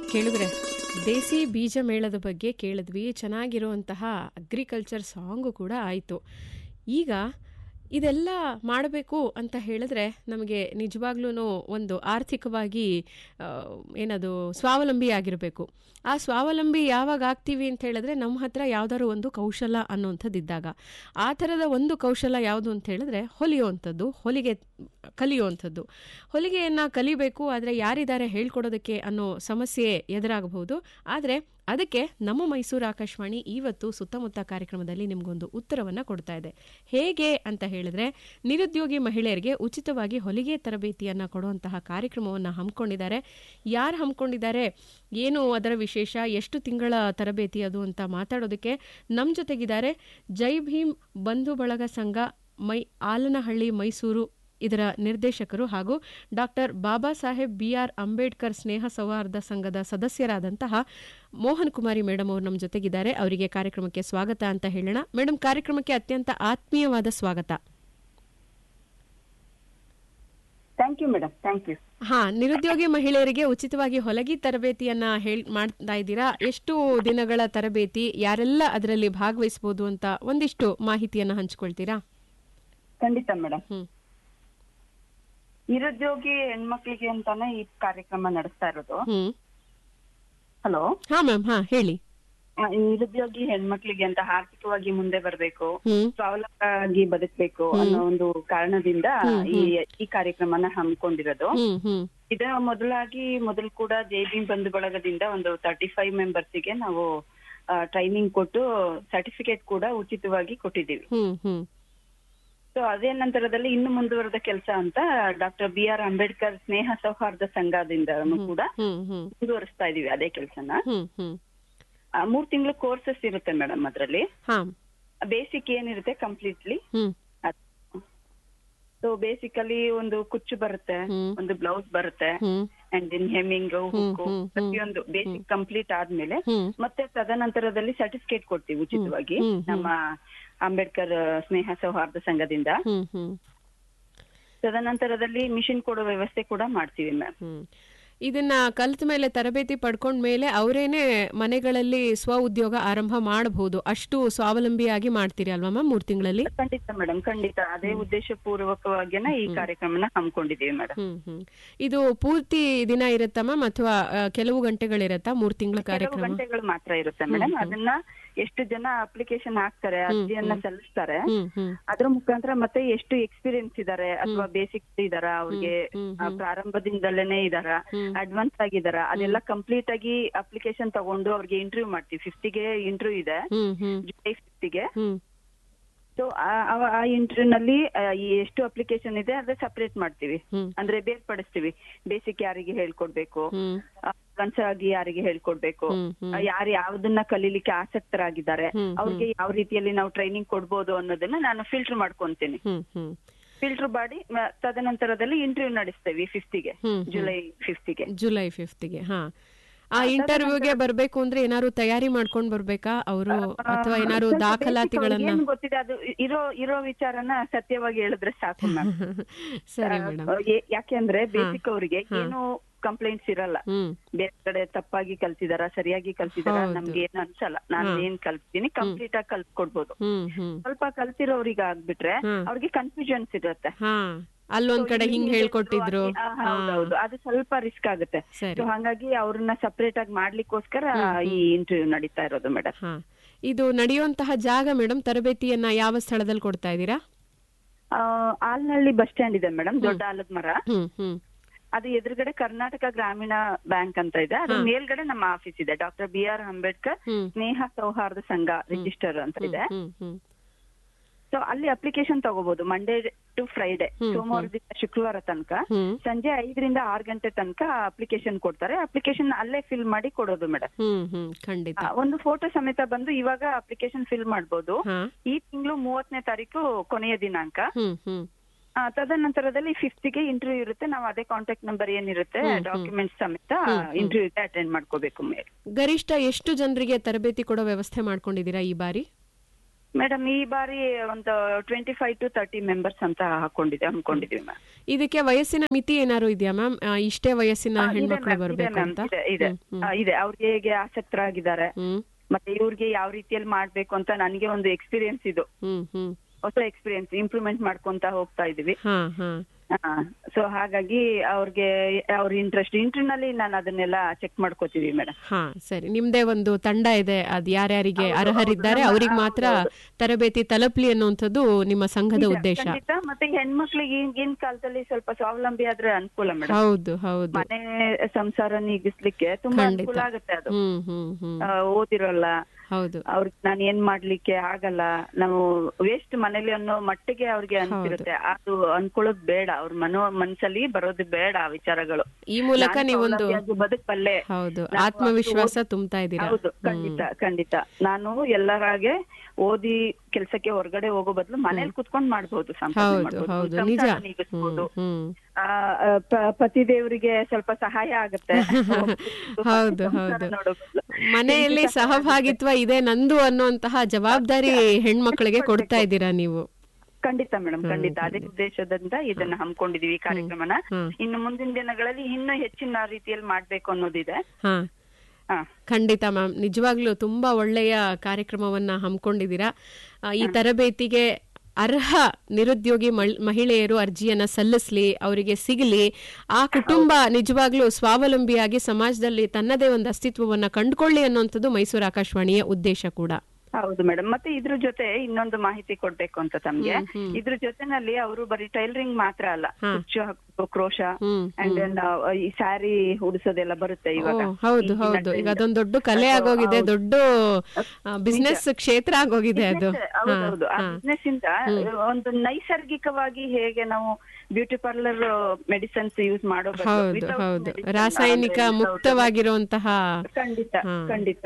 ಕೇಳಿದ್ರೆ ದೇಸಿ ಬೀಜ ಮೇಳದ ಬಗ್ಗೆ ಕೇಳಿದ್ವಿ ಚೆನ್ನಾಗಿರುವಂತಹ ಅಗ್ರಿಕಲ್ಚರ್ ಸಾಂಗು ಕೂಡ ಆಯಿತು ಈಗ ಇದೆಲ್ಲ ಮಾಡಬೇಕು ಅಂತ ಹೇಳಿದ್ರೆ ನಮಗೆ ನಿಜವಾಗ್ಲೂ ಒಂದು ಆರ್ಥಿಕವಾಗಿ ಆ, ಏನದು ಸ್ವಾವಲಂಬಿ ಆಗಿರಬೇಕು ಆ ಸ್ವಾವಲಂಬಿ ಯಾವಾಗ ಆಗ್ತೀವಿ ಅಂತ ಹೇಳಿದ್ರೆ ನಮ್ಮ ಹತ್ರ ಯಾವ್ದಾದ್ರು ಒಂದು ಕೌಶಲ ಅನ್ನುವಂಥದ್ದು ಇದ್ದಾಗ ಆ ಥರದ ಒಂದು ಕೌಶಲ ಯಾವುದು ಅಂತ ಹೇಳಿದ್ರೆ ಹೊಲಿಯುವಂಥದ್ದು ಹೊಲಿಗೆ ಕಲಿಯುವಂಥದ್ದು ಹೊಲಿಗೆಯನ್ನು ಕಲಿಬೇಕು ಆದರೆ ಯಾರಿದ್ದಾರೆ ಹೇಳ್ಕೊಡೋದಕ್ಕೆ ಅನ್ನೋ ಸಮಸ್ಯೆ ಎದುರಾಗಬಹುದು ಆದರೆ ಅದಕ್ಕೆ ನಮ್ಮ ಮೈಸೂರು ಆಕಾಶವಾಣಿ ಇವತ್ತು ಸುತ್ತಮುತ್ತ ಕಾರ್ಯಕ್ರಮದಲ್ಲಿ ನಿಮಗೊಂದು ಉತ್ತರವನ್ನು ಕೊಡ್ತಾ ಇದೆ ಹೇಗೆ ಅಂತ ಹೇಳಿದ್ರೆ ನಿರುದ್ಯೋಗಿ ಮಹಿಳೆಯರಿಗೆ ಉಚಿತವಾಗಿ ಹೊಲಿಗೆ ತರಬೇತಿಯನ್ನು ಕೊಡುವಂತಹ ಕಾರ್ಯಕ್ರಮವನ್ನು ಹಮ್ಮಿಕೊಂಡಿದ್ದಾರೆ ಯಾರು ಹಮ್ಮಿಕೊಂಡಿದ್ದಾರೆ ಏನು ಅದರ ವಿಶೇಷ ಎಷ್ಟು ತಿಂಗಳ ತರಬೇತಿ ಅದು ಅಂತ ಮಾತಾಡೋದಕ್ಕೆ ನಮ್ಮ ಜೊತೆಗಿದ್ದಾರೆ ಜೈ ಭೀಮ್ ಬಂಧು ಬಳಗ ಸಂಘ ಮೈ ಆಲನಹಳ್ಳಿ ಮೈಸೂರು ಇದರ ನಿರ್ದೇಶಕರು ಹಾಗೂ doctor Baba Saheb B R Ambedkar ಸ್ನೇಹ ಸೌಹಾರ್ದ ಸಂಘದ ಸದಸ್ಯರಾದಂತಹ ಮೋಹನ್ ಕುಮಾರಿ ಮೇಡಮ್ ಅವರು ನಮ್ಮ ಜೊತೆಗಿದ್ದಾರೆ ಅವರಿಗೆ ಕಾರ್ಯಕ್ರಮಕ್ಕೆ ಸ್ವಾಗತ ಅಂತ ಹೇಳೋಣ ಮೇಡಮ್ ಕಾರ್ಯಕ್ರಮಕ್ಕೆ ಅತ್ಯಂತ ಆತ್ಮೀಯವಾದ ಸ್ವಾಗತ thank you madam thank you ಹಾ ನಿರುದ್ಯೋಗಿ ಮಹಿಳೆಯರಿಗೆ ಉಚಿತವಾಗಿ ಹೊಲಗಿ ತರಬೇತಿಯನ್ನ ಹೇಳ್ ಮಾಡ್ತಾ ಇದ್ದೀರಾ ಎಷ್ಟು ದಿನಗಳ ತರಬೇತಿ ಯಾರೆಲ್ಲ ಅದರಲ್ಲಿ ಭಾಗವಹಿಸಬಹುದು ಅಂತ ಒಂದಿಷ್ಟು ಮಾಹಿತಿಯನ್ನ ಹಂಚ್ಕೊಳ್ತೀರಾ ಖಂಡಿತ ಮೇಡಮ್ ಹ್ಮ್ ನಿರುದ್ಯೋಗಿ ಹೆಣ್ಮಕ್ಳಿಗೆ ಅಂತಾನೆ ಈ ಕಾರ್ಯಕ್ರಮ ನಡೆಸ್ತಾ ಇರೋದು ಹ್ಮ್ ಹಲೋ ಹಾ ಮ್ಯಾಮ್ ಹಾ ಹೇಳಿ ನಿರುದ್ಯೋಗಿ ಹೆಣ್ಮಕ್ಳಿಗೆ ಅಂತ ಆರ್ಥಿಕವಾಗಿ ಮುಂದೆ ಬರ್ಬೇಕು ಹ್ಮ್ ಸ್ವಾವಲಂಬಿ ಬದುಕಬೇಕು ಅನ್ನೋ ಒಂದು ಕಾರಣದಿಂದ ಈ ಈ ಕಾರ್ಯಕ್ರಮನ ಹಮ್ಮಿಕೊಂಡಿರೋದು ಹ್ಮ್ ಹ್ಮ್ ಇದ ಮೊದಲಾಗಿ ಮೊದಲು ಕೂಡ ಜೈ ಭೀಮ್ ಬಂಧು ಬಳಗದಿಂದ ಒಂದು ತರ್ಟಿ ಫೈವ್ ಮೆಂಬರ್ಸಿಗೆ ನಾವು ಟ್ರೈನಿಂಗ್ ಕೊಟ್ಟು ಸರ್ಟಿಫಿಕೇಟ್ ಕೂಡ ಉಚಿತವಾಗಿ ಕೊಟ್ಟಿದ್ದೀವಿ ಹ್ಮ್ ಹ್ಮ್ ಸೊ ಅದೇ ನಂತರದಲ್ಲಿ ಇನ್ನು ಮುಂದುವರೆದ ಕೆಲಸ ಅಂತ ಡಾಕ್ಟರ್ ಬಿ ಆರ್ ಅಂಬೇಡ್ಕರ್ ಸ್ನೇಹ ಸೌಹಾರ್ದ ಸಂಘದಿಂದ ಕೂಡ ಹ್ಮ್ ಹ್ಮ್ ಮುಂದುವರಿಸ್ತಾ ಇದೀವಿ ಅದೇ ಕೆಲಸನ ಹ್ಮ್ ಹ್ಮ್ ಮೂರ್ ತಿಂಗಳು ಕೋರ್ಸಸ್ ಇರುತ್ತೆ ಮೇಡಮ್ ಅದ್ರಲ್ಲಿ ಹಾ ಬೇಸಿಕ್ ಏನಿರುತ್ತೆ ಕಂಪ್ಲೀಟ್ಲಿ ಹ್ಮ್ ಸೊ ಬೇಸಿಕಲಿ ಒಂದು ಕುಚ್ಚು ಬರುತ್ತೆ ಹ್ಮ್. ಒಂದು ಬ್ಲೌಸ್ ಬರುತ್ತೆ ಹ್ಮ್ ಅಂಡ್ ಇನ್ ಹೆಮ್ಮಿಂಗ್ ಹುಕ್ಕು ಹ್ಮ್, ಹ್ಮ್. ಪ್ರತಿಯೊಂದು ಬೇಸಿಕ್ ಕಂಪ್ಲೀಟ್ ಆದ್ಮೇಲೆ ಹ್ಮ್ ಮತ್ತೆ ತದನಂತರದಲ್ಲಿ ಸರ್ಟಿಫಿಕೇಟ್ ಕೊಡ್ತೀವಿ ಉಚಿತವಾಗಿ ಹ್ಮ್, ಹ್ಮ್. ನಮ್ಮ ಅಂಬೇಡ್ಕರ್ ಸ್ನೇಹ ಸೌಹಾರ್ದ ಸಂಘದಿಂದ ಹ್ಮ್ ಹ್ಮ್ ತದನಂತರದಲ್ಲಿ ಮಿಷಿನ್ ಕೊಡೋ ವ್ಯವಸ್ಥೆ ಕೂಡ ಮಾಡ್ತೀವಿ ಮ್ಯಾಮ್ ಹ್ಮ್ ಇದನ್ನ ಕಲ್ತ ಮೇಲೆ ತರಬೇತಿ ಪಡ್ಕೊಂಡ ಮೇಲೆ ಅವರೇನೆ ಮನೆಗಳಲ್ಲಿ ಸ್ವ ಉದ್ಯೋಗ ಆರಂಭ ಮಾಡಬಹುದು ಅಷ್ಟು ಸ್ವಾವಲಂಬಿಯಾಗಿ ಮಾಡ್ತೀರಿ ಅಲ್ವಾ ಮ್ಯಾಮ್ ಮೂರ್ ತಿಂಗಳಲ್ಲಿ ಖಂಡಿತ ಮೇಡಮ್ ಖಂಡಿತ ಅದೇ ಉದ್ದೇಶ ಪೂರ್ವಕವಾಗಿನ ಈ ಕಾರ್ಯಕ್ರಮನ ಹಮ್ಮಿಕೊಂಡಿದೀವಿ ಮೇಡಮ್ ಹ್ಮ್ ಹ್ಮ್ ಇದು ಪೂರ್ತಿ ದಿನ ಇರುತ್ತಾ ಮ್ಯಾಮ್ ಅಥವಾ ಆ, ಕೆಲವು ಗಂಟೆಗಳಿರತ್ತಾ ಮೂರ್ ತಿಂಗಳ ಕೆಲವು ಕಾರ್ಯಕ್ರಮ ಗಂಟೆಗಳು ಮಾತ್ರ ಇರುತ್ತೆ ಮೇಡಮ್ ಅದನ್ನ ಎಷ್ಟು ಜನ ಅಪ್ಲಿಕೇಶನ್ ಹಾಕ್ತಾರೆ ಅರ್ಜಿಯನ್ನ ಸಲ್ಲಿಸ್ತಾರೆ ಹ್ಮ್ ಹ್ಮ್ ಅದ್ರ ಮುಖಾಂತರ ಮತ್ತೆ ಎಷ್ಟು ಎಕ್ಸ್ಪೀರಿಯನ್ಸ್ ಇದಾರೆ ಅಥವಾ ಬೇಸಿಕ್ ಇದಾರ ಅವ್ರಿಗೆ ಹ್ಮ್, ಆ, ಪ್ರಾರಂಭದಿಂದಲೇನೆ ಇದಾರ ಅಡ್ವಾನ್ಸ್ ಆಗಿದಾರ ಅದೆಲ್ಲ ಕಂಪ್ಲೀಟ್ ಆಗಿ ಅಪ್ಲಿಕೇಶನ್ ತಗೊಂಡು ಅವ್ರಿಗೆ ಇಂಟರ್ವ್ಯೂ ಮಾಡ್ತೀವಿ ಫಿಫ್ಟಿಗೆ ಇಂಟರ್ವ್ಯೂ ಇದೆ ಹ್ಮ್ ಹ್ಮ್ ಜುಲೈ ಫಿಫ್ಟಿಗೆ ಹ್ಮ್ ಸೊ ಆ ಇಂಟರ್ವ್ಯೂ ನಲ್ಲಿ ಆ, ಈ ಎಷ್ಟು ಅಪ್ಲಿಕೇಶನ್ ಇದೆ ಅದೇ ಸಪರೇಟ್ ಮಾಡ್ತೀವಿ ಹ್ಮ್ ಅಂದ್ರೆ ಬೇರ್ಪಡಿಸ್ತೀವಿ ಬೇಸಿಕ್ ಯಾರಿಗೆ ಹೇಳ್ಕೊಡ್ಬೇಕು ಹ್ಮ್ ಅಡ್ವಾನ್ಸ್ ಆಗಿ ಯಾರಿಗೆ ಹೇಳ್ಕೊಡ್ಬೇಕು ಹ್ಮ್ ಹ್ಮ್ ಯಾರು ಯಾವ್ದನ್ನ ಕಲೀಲಿಕ್ಕೆ ಆಸಕ್ತರಾಗಿದ್ದಾರೆ ಹ್ಮ್, ಅವ್ರಿಗೆ ಯಾವ ರೀತಿಯಲ್ಲಿ ನಾವು ಟ್ರೈನಿಂಗ್ ಕೊಡ್ಬೋದು ಅನ್ನೋದನ್ನ ನಾನು ಫಿಲ್ಟರ್ ಮಾಡ್ಕೊಂತೀನಿ ಹ್ಮ್ ಹ್ಮ್ ಫಿಲ್ಟರ್ ಮಾಡಿ ಮ- ತದನಂತರದಲ್ಲಿ ಇಂಟರ್ವ್ಯೂ ನಡೆಸ್ತೇವೆ ಫಿಫ್ತಿಗೆ ಹ್ಮ್, ಜುಲೈ ಫಿಫ್ತಿಗೆ ಜುಲೈ ಫಿಫ್ತ್ಗೆ ಹಾ ಆ ಇಂಟರ್ವ್ಯೂಗೆ ಬರ್ಬೇಕು ಅಂದ್ರೆ ಏನಾದ್ರು ತಯಾರಿ ಮಾಡ್ಕೊಂಡ್ ಬರ್ಬೇಕಾ ಅವರು ಅಥವಾ ಏನಾದ್ರು ದಾಖಲಾತಿಗಳನ್ನ ಏನ್ ಗೊತ್ತಿದೆ ಅದು ಇರೋ ಇರೋ ವಿಚಾರನ ಸತ್ಯವಾಗಿ ಹೇಳಿದ್ರೆ ಸಾಕು ಮ್ಯಾಮ್ ಸರಿ ಮೇಡಮ್ ಯಾಕೆಂದ್ರೆ ಬೇಸಿಕ್ ಅವರಿಗೆ ಏನು ಕಂಪ್ಲೇಂಟ್ಸ್ ಇರಲ್ಲ ಹ್ಮ್ ಬೇರೆ ಕಡೆ ತಪ್ಪಾಗಿ ಕಲ್ತಿದಾರ ಸರಿಯಾಗಿ ಕಲ್ತಿದಾರ ಹೌದು. ನಮ್ಗೆ ಏನು ಅನ್ಸಲ್ಲ ನಾನು ಏನ್ ಕಲ್ತೀನಿ ಕಂಪ್ಲೀಟ್ ಆಗಿ ಕಲ್ತ್ಕೊಡ್ಬೋದು ಹ್ಮ್ ಹ್ಮ್ ಸ್ವಲ್ಪ ಕಲ್ತಿರೋರಿಗೆ ಆಗ್ಬಿಟ್ರೆ ಹ್ಮ್. ಅವ್ರಿಗೆ ಕನ್ಫ್ಯೂಷನ್ಸ್ ಇರುತ್ತೆ ಹಾ ಅಲ್ಲೊಂದ್ ಕಡೆ ಹಿಂಗ್ ಹೇಳ್ಕೊಟ್ಟಿದ್ರು ಆ, ಹೌದೌದು ಅದು ಸ್ವಲ್ಪ ರಿಸ್ಕ್ ಆಗುತ್ತೆ ಸರಿ ಸೊ ಹಾಗಾಗಿ ಅವ್ರನ್ನ ಸಪರೇಟ್ ಆಗಿ ಮಾಡ್ಲಿಕ್ಕೋಸ್ಕರ ಈ ಇಂಟರ್ವ್ಯೂ ನಡೀತಾ ಇರೋದು ಮೇಡಮ್ ಹಾ ಇದು ನಡೆಯುವಂತಹ ಜಾಗ ಮೇಡಮ್ ತರಬೇತಿಯನ್ನ ಯಾವ ಸ್ಥಳದಲ್ಲಿ ಕೊಡ್ತಾ ಇದ್ದೀರಾ ಆಲ್ನಹಳ್ಳಿ ಬಸ್ ಸ್ಟ್ಯಾಂಡ್ ಇದೆ ಮೇಡಮ್ ದೊಡ್ಡ ಆಲದ ಮರ ಹ್ಮ್ ಹ್ಮ್ ಅದು ಎದುರುಗಡೆ ಕರ್ನಾಟಕ ಗ್ರಾಮೀಣ ಬ್ಯಾಂಕ್ ಅಂತ ಇದೆ ಅದು ಮೇಲ್ಗಡೆ ನಮ್ಮ ಆಫೀಸ್ ಇದೆ ಡಾಕ್ಟರ್ ಬಿ ಆರ್ ಅಂಬೇಡ್ಕರ್ ಹ್ಮ್ ಸ್ನೇಹ ಸೌಹಾರ್ದ ಸಂಘ ರಿಜಿಸ್ಟರ್ ಅಂತ ಇದೆ ಹ್ಮ್ ಹ್ಮ್ ಸೊ ಅಲ್ಲಿ ಅಪ್ಲಿಕೇಶನ್ ತಗೋಬಹುದು ಮಂಡೇ ಟು ಫ್ರೈಡೆ ಸೋಮವಾರದಿಂದ ಶುಕ್ರವಾರ ತನಕ ಹ್ಮ್ ಸಂಜೆ ಐದರಿಂದ ಆರು ಗಂಟೆ ತನಕ ಅಪ್ಲಿಕೇಶನ್ ಕೊಡ್ತಾರೆ ಅಪ್ಲಿಕೇಶನ್ ಅಲ್ಲೇ ಫಿಲ್ ಮಾಡಿ ಕೊಡೋದು ಮೇಡಮ್ ಹ್ಮ್ ಹ್ಮ್ ಖಂಡಿತ ಒಂದು ಫೋಟೋ ಸಮೇತ ಬಂದು ಇವಾಗ ಅಪ್ಲಿಕೇಶನ್ ಫಿಲ್ ಮಾಡ್ಬೋದು ಹಾ ಈ ತಿಂಗಳು ಮೂವತ್ತನೇ ತಾರೀಕು ಕೊನೆಯ ದಿನಾಂಕ ಹ್ಮ್ ಹ್ಮ್ ಆ, ತದನಂತರದಲ್ಲಿ ಫಿಫ್ತ್ಗೆ ಇಂಟರ್ವ್ಯೂ ಇರುತ್ತೆ ನಾವು ಅದೇ ಕಾಂಟ್ಯಾಕ್ಟ್ ನಂಬರ್ ಏನಿರುತ್ತೆ ಡಾಕ್ಯುಮೆಂಟ್ಸ್ ಸಮೇತ ಇಂಟರ್ವ್ಯೂಗೆ ಅಟೆಂಡ್ ಮಾಡ್ಕೋಬೇಕು ಮೇಲೆ ಗರಿಷ್ಠ ಎಷ್ಟು ಜನರಿಗೆ ತರಬೇತಿ ಕೊಡೋ ವ್ಯವಸ್ಥೆ ಮಾಡ್ಕೊಂಡಿದ್ದೀರಾ ಈ ಬಾರಿ ಮೇಡಮ್ ಈ ಬಾರಿ ಒಂದು twenty five to thirty members ಅಂತ ಹಾಕೊಂಡಿದ್ದೆ ಹಮ್ಮಿಕೊಂಡಿದ್ವಿ ಮ್ಯಾಮ್ ಇದಕ್ಕೆ ವಯಸ್ಸಿನ ಮಿತಿ ಏನಾದ್ರು ಇದೆಯಾ ಮ್ಯಾಮ್ ಇಷ್ಟೇ ವಯಸ್ಸಿನ ಇದೆ ಹೆಣ್ಮಕ್ಳು ma'am, ಇದೆ ಬರ್ಬೇಕು ma'am, ಅಂತ ಇದೆ ಇದೆ ಹ್ಮ್, ಆ, ಇದೆ ಅವ್ರಿಗೆ ಹೇಗೆ ಆಸಕ್ತರಾಗಿದ್ದಾರೆ ಹ್ಮ್ ಮತ್ತೆ ಇವ್ರಿಗೆ ಯಾವ ರೀತಿಯಲ್ಲಿ ಮಾಡ್ಬೇಕು ಅಂತ ನನಗೆ ಒಂದು ಎಕ್ಸ್ಪೀರಿಯನ್ಸ್ ಇದು ಹ್ಮ್ ಹ್ಮ್ ಹೊಸ ಎಕ್ಸ್ಪೀರಿಯನ್ಸ್ ಇಂಪ್ರೂವ್ಮೆಂಟ್ ಮಾಡ್ಕೊಂತ ಹೋಗ್ತಾ ಇದೀವಿ ಹಾ ಹಾ ಸೊ ಹಾಗಾಗಿ ಅವ್ರಿಗೆ ಅವ್ರ ಇಂಟ್ರೆಸ್ಟ್ ಇಂಟರ್ನಲ್ಲಿ ನಾನು ಅದನ್ನೆಲ್ಲ ಚೆಕ್ ಮಾಡ್ಕೋತೀವಿ ಮೇಡಮ್ ಹಾ ಸರಿ ನಿಮ್ದೇ ಒಂದು ತಂಡ ಇದೆ ಅದ್ ಯಾರ್ಯಾರಿಗೆ ಹೌದು, ಅರ್ಹರಿದ್ದಾರೆ ಹೌದು, ಅವ್ರಿಗೆ ಹೌದು, ಮಾತ್ರ ಹೌದು. ತರಬೇತಿ ತಲುಪ್ಲಿ ಅನ್ನುವಂಥದ್ದು ನಿಮ್ಮ ಸಂಘದ ಉದ್ದೇಶ ಖಂಡಿತ ಮತ್ತೆ ಹೆಣ್ಮಕ್ಳಿಗೆ ಈಗಿನ ಕಾಲದಲ್ಲಿ ಸ್ವಲ್ಪ ಸ್ವಾವಲಂಬಿ ಆದ್ರೆ ಅನುಕೂಲ ಮೇಡಮ್ ಹೌದು ಹೌದು ಮನೆ ಸಂಸಾರ ನೀಗಿಸ್ಲಿಕ್ಕೆ ತುಂಬಾ ಖಂಡಿತ. ಅನುಕೂಲ ಆಗುತ್ತೆ ಅದು ಹ್ಮ್ ಹ್ಮ್ ಹ್ಮ್ ಆ, ಓದಿರೋಲ್ಲ ಹೌದು ಅವ್ರಿಗೆ ನಾನು ಏನ್ ಮಾಡ್ಲಿಕ್ಕೆ ಆಗಲ್ಲ ನಾವು ವೇಸ್ಟ್ ಮನೇಲಿ ಅನ್ನೋ ಮಟ್ಟಿಗೆ ಅವ್ರಿಗೆ ಅನ್ಸಿರುತ್ತೆ ಅದು ಅನ್ಕೊಳ್ಳೋದು ಬೇಡ ಅವ್ರ ಮನೋ ಮನ್ಸಲ್ಲಿ ಬರೋದು ಬೇಡ ಆ ವಿಚಾರಗಳು ಈ ಮೂಲಕ ನಾನು ನೀವೊಂದು ಸೌಲಭ್ಯವಾಗಿ ಬದುಕಬಲ್ಲೆ ಹೌದು ನಾನು ಆತ್ಮವಿಶ್ವಾಸ ಅಷ್ಟು ತುಂಬ್ತಾ ಇದ್ದೀರಾ ಹೌದು ಖಂಡಿತ ಖಂಡಿತ ನಾನು ಎಲ್ಲರಾಗೆ ಓದಿ ಕೆಲ್ಸಕ್ಕೆ ಹೊರಗಡೆ ಹೋಗೋ ಬದಲು ಮನೇಲಿ ಕುತ್ಕೊಂಡ್ ಮಾಡ್ಬೋದು ಸಂಪಾದನೆ ಹೌದು ಮಾಡ್ಬೋದು, ಹೌದು ಸಂಸಾರ ನಿಜ ನೀಗಿಸ್ಬೋದು ಹ್ಮ್ ಹ್ಮ್ ಆ, ಆ, ಪ- ಪತಿದೇವರಿಗೆ ಸ್ವಲ್ಪ ಸಹಾಯ ಆಗುತ್ತೆ ಹೌದು ಸಂಸಾರ ಹೌದು ನೋಡೋ ಬದ್ಲು. ಮನೆಯಲ್ಲಿ ಹೆಂಡ್ತಿ ಸಹಾಯ ಸಹಭಾಗಿತ್ವ ಇದೆ ನಂದು ಅನ್ನುವಂತಹ ಜವಾಬ್ದಾರಿ ಹೆಣ್ಮಕ್ಳಿಗೆ ಕೊಡ್ತಾ ಇದ್ದೀರಾ ನೀವು ಖಂಡಿತ ಮೇಡಮ್ ಖಂಡಿತ ಅದೇ ಉದ್ದೇಶದಿಂದ ಇದನ್ನ ಹಮ್ಮಿಕೊಂಡಿದೀವಿ ಈ ಕಾರ್ಯಕ್ರಮನ ಹ್ಮ್. ಇನ್ನು ಮುಂದಿನ ದಿನಗಳಲ್ಲಿ ಇನ್ನೂ ಹೆಚ್ಚಿನ ರೀತಿಯಲ್ಲಿ ಮಾಡ್ಬೇಕು ಅನ್ನೋದಿದೆ ಹಾ ಹಾ ಖಂಡಿತ ಮ್ಯಾಮ್ ನಿಜವಾಗ್ಲೂ ತುಂಬಾ ಒಳ್ಳೆಯ ಕಾರ್ಯಕ್ರಮವನ್ನ ಹಮ್ಮಿಕೊಂಡಿದ್ದೀರಾ ಆ, ಈ ತರಬೇತಿಗೆ ಅರ್ಹ ನಿರುದ್ಯೋಗಿ ಮಳ್- ಮಹಿಳೆಯರು ಅರ್ಜಿಯನ್ನ ಸಲ್ಲಿಸ್ಲಿ ಅವರಿಗೆ ಸಿಗಲಿ ಆ ಕುಟುಂಬ ನಿಜವಾಗ್ಲೂ ಸ್ವಾವಲಂಬಿಯಾಗಿ ಸಮಾಜದಲ್ಲಿ ತನ್ನದೇ ಒಂದು ಅಸ್ತಿತ್ವವನ್ನ ಕಂಡುಕೊಳ್ಳಿ ಅನ್ನುವಂಥದ್ದು ಮೈಸೂರು ಆಕಾಶವಾಣಿಯ ಉದ್ದೇಶ ಕೂಡ ಹೌದು ಮೇಡಮ್ ಮತ್ತೆ ಇದ್ರ ಜೊತೆ ಇನ್ನೊಂದು ಮಾಹಿತಿ ಕೊಡ್ಬೇಕು ಅಂತ ತಮ್ಗೆ ಹ್ಮ್, ಹ್ಮ್. ಇದ್ರ ಜೊತೆನಲ್ಲಿ ಅವರು ಬರೀ ಟೈಲರಿಂಗ್ ಮಾತ್ರ ಅಲ್ಲ ಹಾ. ಕುಚ್ಚು ಹಾಕೋದು ಕ್ರೋಶ ಹ್ಮ್ ಅಂಡ್ ದೆನ್ ಈ ಸ್ಯಾರಿ ಉಡಿಸೋದೆಲ್ಲ ಬರುತ್ತೆ ಇವಾಗ ಓ, ಹೌದು ಈಗಿನ ಹೌದು ಈಗ trend. ಅದೊಂದು ದೊಡ್ಡ ಕಲೆ ಅದು ಆಗೋಗಿದೆ ಹೌದು. ದೊಡ್ಡ ಬಿಸ್ನೆಸ್ ಕ್ಷೇತ್ರ ಆಗೋಗಿದೆ ಅದು Business, ಹೌದೌದು ಆ ಹಾ, ಹಾ. ಬಿಸ್ನೆಸ್ ಇಂದ ಒಂದು ನೈಸರ್ಗಿಕವಾಗಿ ಹೇಗೆ ನಾವು ಬ್ಯೂಟಿ ಪಾರ್ಲರ್ ಮೆಡಿಸಿನ್ಸ್ ಯೂಸ್ ಮಾಡೋ ಬದಲು ಹೌದು without ಹೌದು medicine, ರಾಸಾಯನಿಕ ಅಂದ್ರೆ without- ಮುಕ್ತವಾಗಿರುವಂತಹ ಖಂಡಿತ ಹಾ. ಖಂಡಿತ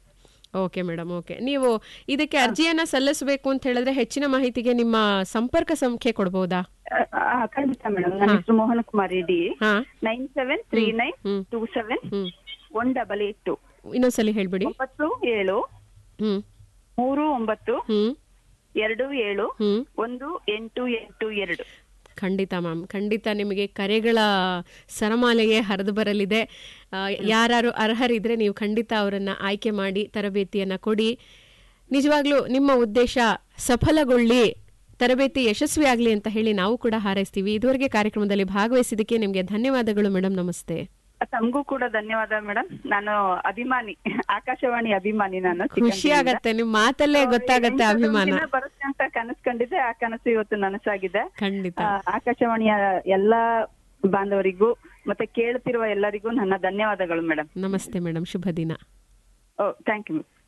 ಓಕೆ ಮೇಡಮ್ ಓಕೆ ನೀವು ಇದಕ್ಕೆ ಅರ್ಜಿಯನ್ನ ಸಲ್ಲಿಸಬೇಕು ಅಂತ ಹೇಳಿದ್ರೆ ಹೆಚ್ಚಿನ ಮಾಹಿತಿಗೆ ನಿಮ್ಮ ಸಂಪರ್ಕ ಸಂಖ್ಯೆ ಕೊಡ್ಬೋದಾ ಆ, ಆ, ಖಂಡಿತ ಮೇಡಮ್ ನನ್ನ ಹೆಸರು ಮೋಹನ್ ಕುಮಾರ್ ರೆಡ್ಡಿ ಹಾ ನೈನ್ ಸೆವೆನ್ ತ್ರೀ ನೈನ್ ಹ್ಮ್ ಟೂ ಸೆವೆನ್ ಹ್ಮ್ ಒನ್ ಡಬಲ್ ಏಟ್ ಟು ಇನ್ನೊಂದ್ಸಲಿ ಹೇಳ್ಬಿಡಿ ಒಂಬತ್ತು ಏಳು ಹ್ಮ್ ಮೂರು ಒಂಬತ್ತು ಹ್ಮ್ ಎರಡು ಏಳು ಹ್ಮ್ ಒಂದು ಎಂಟು ಎಂಟು ಎರಡು ಖಂಡಿತ ಮ್ಯಾಮ್ ಖಂಡಿತ ನಿಮಗೆ ಕರೆಗಳ ಸರಮಾಲೆಯೇ ಹರಿದು ಬರಲಿದೆ ಯಾರು ಅರ್ಹರಿದ್ರೆ ನೀವು ಖಂಡಿತ ಅವರನ್ನ ಆಯ್ಕೆ ಮಾಡಿ ತರಬೇತಿಯನ್ನ ಕೊಡಿ ನಿಜವಾಗ್ಲೂ ನಿಮ್ಮ ಉದ್ದೇಶ ಸಫಲಗೊಳ್ಳಿ ತರಬೇತಿ ಯಶಸ್ವಿ ಆಗಲಿ ಅಂತ ಹೇಳಿ ನಾವು ಕೂಡ ಹಾರೈಸ್ತೀವಿ ಇದುವರೆಗೆ ಕಾರ್ಯಕ್ರಮದಲ್ಲಿ ಭಾಗವಹಿಸಿದ್ದಕ್ಕೆ ನಿಮಗೆ ಧನ್ಯವಾದಗಳು ಮೇಡಮ್ ನಮಸ್ತೆ ತಮಗೂ ಕೂಡ ಧನ್ಯವಾದ ಮೇಡಮ್ ನಾನು ಅಭಿಮಾನಿ ಆಕಾಶವಾಣಿ ಅಭಿಮಾನಿ ನಾನು ಖುಷಿ ಆಗತ್ತೆ ನಿಮ್ ಮಾತಲ್ಲೇ ಗೊತ್ತಾಗತ್ತೆ ಎಂಟು ಅಭಿಮಾನ ದಿನ ಬರುತ್ತೆ ಅಂತ ಕನಸು ಕಂಡಿದ್ದೆ ಆ ಕನಸು ಇವತ್ತು ನನಸಾಗಿದೆ ಖಂಡಿತ ಆ, ಆಕಾಶವಾಣಿಯ ಎಲ್ಲಾ ಬಾಂಧವರಿಗೂ ಮತ್ತೆ ಕೇಳುತ್ತಿರುವ ಎಲ್ಲರಿಗೂ ನನ್ನ ಧನ್ಯವಾದಗಳು ಮೇಡಮ್ ನಮಸ್ತೆ ಮೇಡಮ್ ಶುಭ ದಿನ ಓ ಥ್ಯಾಂಕ್ ಯು